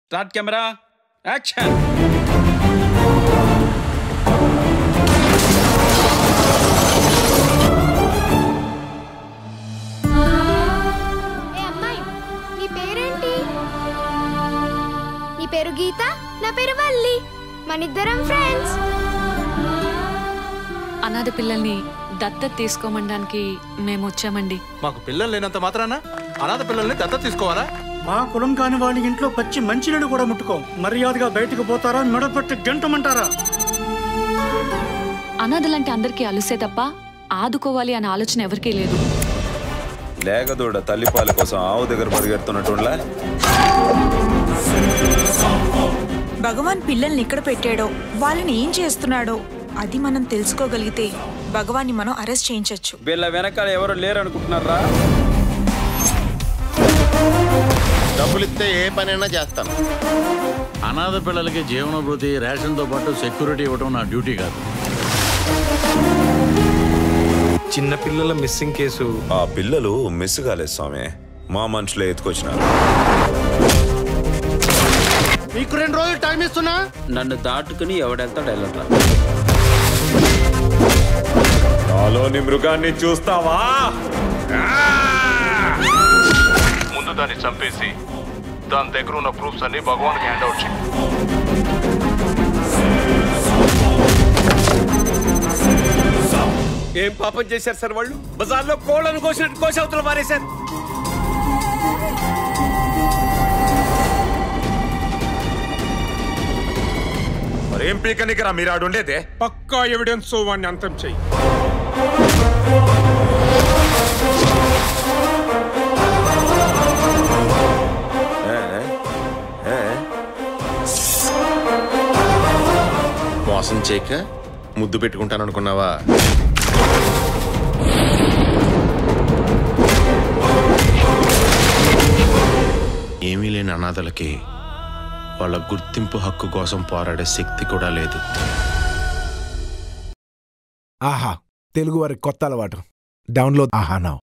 Start camera action ఏ అమ్మాయి నీ పేరేంటి నీ పేరు గీత నా పేరు వల్లి మనిద్దరం ఫ్రెండ్స్ అనాథ పిల్లల్ని దత్తత తీసుకోమనడానికి మేము వచ్చామండి మాకు పిల్లలు లేనంత మాత్రాన అనాథ పిల్లల్ని దత్తత తీసుకోవాలా మా కులం కాని వాళ్ళ ఇంట్లో పచ్చి మంచినీళ్ళు కూడా ముట్టుకోం మర్యాదగా బయటకు పోతారా మెడపట్టి గంటమంటారా అనాథలంటే అందరికీ అలుసే తప్ప ఆదుకోవాలి అనే ఆలోచన ఎవరికీ లేదు లేగదూడ తల్లిపాల కోసం ఆవు దగ్గర పరిగెడుతున్నట్టులా భగవాన్ పిల్లల్ని ఇక్కడ పెట్టాడో వాళ్ళని ఏం చేస్తున్నాడో అది మనం తెలుసుకోగలిగితే భగవాన్ని మనం అరెస్ట్ చేయించవచ్చు వీళ్ళ వెనకాల ఎవరు లేరు అనుకుంటున్నారా డబ్బులిస్తే ఏ పనైనా చేస్తాను అనాథ పిల్లలకి జీవనభృతి రేషన్తో పాటు సెక్యూరిటీ ఇవ్వడం నా డ్యూటీ కాదు చిన్న పిల్లల మిస్సింగ్ కేసు ఆ పిల్లలు మిస్ కాలేదు స్వామి మా మనుషులే ఎత్తుకొచ్చినారు మీకు రెండు రోజులు టైం ఇస్తున్నా నన్ను దాటుకుని ఎవడెళ్తాడు వెళ్ళరా నాలోని మృగాన్ని చూస్తావా ముందు దాన్ని చంపేసి దాని దగ్గర ఉన్న ప్రూఫ్స్ అన్ని భగవాన్కి హ్యాండ్ అవుట్ చేయి ఏం పాపం చేశారు సార్ వాళ్ళు బజార్లో కోళ్ళను కోసినట్టు కోసి అవతల మారేశారు మరేం పీకనికరా మీరు ఆడుండేదే పక్కా ఎవిడెన్స్ వాడిని అంతం చెయ్యి ఏ? ఏ? మోసం చేయక ముద్దు పెట్టుకుంటాను అనుకున్నావా ఏమీ లేని అనాథలకి వాళ్ళ గుర్తింపు హక్కు కోసం పోరాడే శక్తి కూడా లేదు ఆహా తెలుగు వారి కొత్త అలవాటు డౌన్లోడ్ ఆహా నౌ